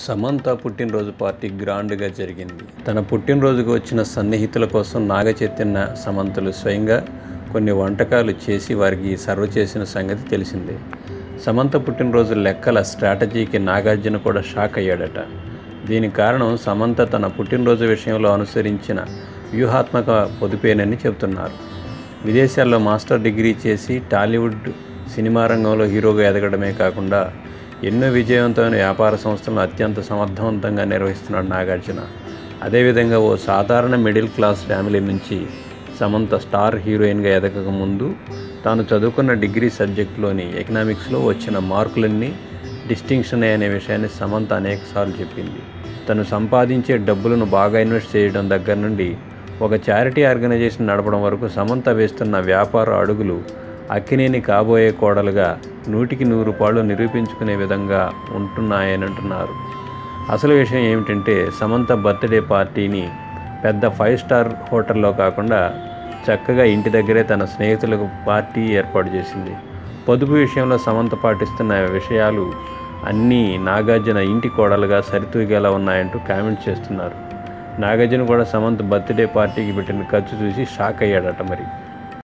సమంత పుట్టినరోజు పార్టీ గ్రాండ్గా జరిగింది తన పుట్టినరోజుకు వచ్చిన సన్నిహితుల కోసం నాగ చైతన్య సమంతలు స్వయంగా కొన్ని వంటకాలు చేసి వారికి సర్వ్ చేసిన సంగతి తెలిసిందే సమంత పుట్టినరోజు లెక్కల స్ట్రాటజీకి నాగార్జున కూడా షాక్ అయ్యాడట దీనికి కారణం సమంత తన పుట్టినరోజు విషయంలో అనుసరించిన వ్యూహాత్మక పొదుపేనని చెబుతున్నారు విదేశాల్లో మాస్టర్ డిగ్రీ చేసి టాలీవుడ్ సినిమా రంగంలో హీరోగా ఎదగడమే కాకుండా ఎన్నో విజయవంతమైన వ్యాపార సంస్థలను అత్యంత సమర్థవంతంగా నిర్వహిస్తున్నాడు నాగార్జున అదేవిధంగా ఓ సాధారణ మిడిల్ క్లాస్ ఫ్యామిలీ నుంచి సమంత స్టార్ హీరోయిన్గా ఎదగక ముందు తాను చదువుకున్న డిగ్రీ సబ్జెక్టులోని ఎకనామిక్స్లో వచ్చిన మార్కులన్నీ డిస్టింక్షన్ అనే విషయాన్ని సమంత అనేకసార్లు చెప్పింది తను సంపాదించే డబ్బులను బాగా ఇన్వెస్ట్ చేయడం దగ్గర నుండి ఒక చారిటీ ఆర్గనైజేషన్ నడపడం వరకు సమంత వేస్తున్న వ్యాపార అడుగులు అక్కినేని కాబోయే కోడలుగా నూటికి నూరు పాళ్ళు నిరూపించుకునే విధంగా ఉంటున్నాయని అంటున్నారు అసలు విషయం ఏమిటంటే సమంత బర్త్డే పార్టీని పెద్ద ఫైవ్ స్టార్ హోటల్లో కాకుండా చక్కగా ఇంటి దగ్గరే తన స్నేహితులకు పార్టీ ఏర్పాటు చేసింది పొదుపు విషయంలో సమంత పాటిస్తున్న విషయాలు అన్నీ నాగార్జున ఇంటి కోడలుగా సరితూగేలా ఉన్నాయంటూ కామెంట్ చేస్తున్నారు నాగార్జున కూడా సమంత్ బర్త్డే పార్టీకి పెట్టిన ఖర్చు చూసి షాక్ అయ్యాడట మరి